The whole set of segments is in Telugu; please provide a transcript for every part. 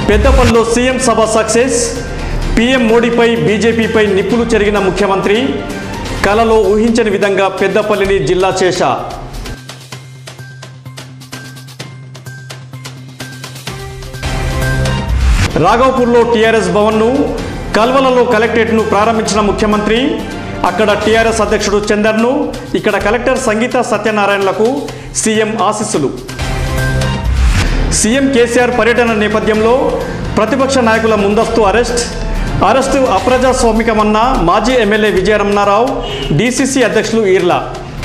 పెద్దపల్లిలో సీఎం సభ సక్సెస్ పీఎం మోడీపై బీజేపీపై నిప్పులు చెరిగిన ముఖ్యమంత్రి కలలో ఊహించని విధంగా పెద్దపల్లిని జిల్లా చేశ రాఘవపూర్లో టీఆర్ఎస్ భవన్ను కల్వలలో కలెక్టరేట్ను ప్రారంభించిన ముఖ్యమంత్రి అక్కడ టీఆర్ఎస్ అధ్యక్షుడు చందర్ను ఇక్కడ కలెక్టర్ సంగీత సత్యనారాయణలకు సీఎం ఆశీస్సులు సీఎం కేసీఆర్ పర్యటన నేపథ్యంలో ప్రతిపక్ష నాయకుల ముందస్తు అరెస్ట్ అరెస్టు అప్రజాస్వామికమన్న మాజీ ఎమ్మెల్యే విజయరమణారావు డీసీసీ అధ్యక్షులు ఈర్లా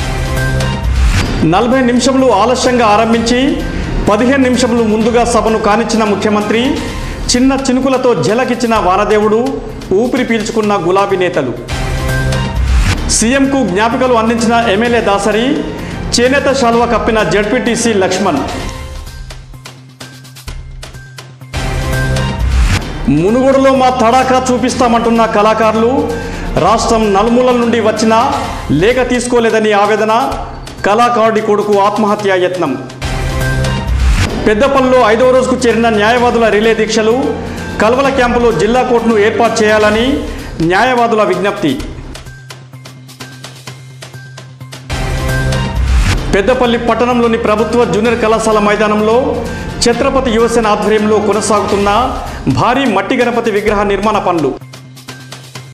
నలభై నిమిషములు ఆలస్యంగా ఆరంభించి పదిహేను నిమిషములు ముందుగా సభను కానిచ్చిన ముఖ్యమంత్రి చిన్న చినుకులతో జలకిచ్చిన వానదేవుడు ఊపిరి పీల్చుకున్న గులాబీ నేతలు సీఎంకు జ్ఞాపికలు అందించిన ఎమ్మెల్యే దాసరి చేనేత శాల్వ కప్పిన జడ్పీటీసీ లక్ష్మణ్ మునుగోడులో మా తడాకా చూపిస్తామంటున్న కళాకారులు రాష్ట్రం నలుమూలల నుండి వచ్చిన లేఖ తీసుకోలేదని ఆవేదన కళాకారుడి కొడుకు ఆత్మహత్యా యత్నం పెద్దపల్లిలో ఐదవ రోజుకు చేరిన న్యాయవాదుల రిలే దీక్షలు కల్వల క్యాంపులో జిల్లా కోర్టును ఏర్పాటు చేయాలని న్యాయవాదుల విజ్ఞప్తి పెద్దపల్లి పట్టణంలోని ప్రభుత్వ జూనియర్ కళాశాల మైదానంలో ఛత్రపతి యువసేన ఆధ్వర్యంలో కొనసాగుతున్న భారీ మట్టి గణపతి విగ్రహ నిర్మాణ పనులు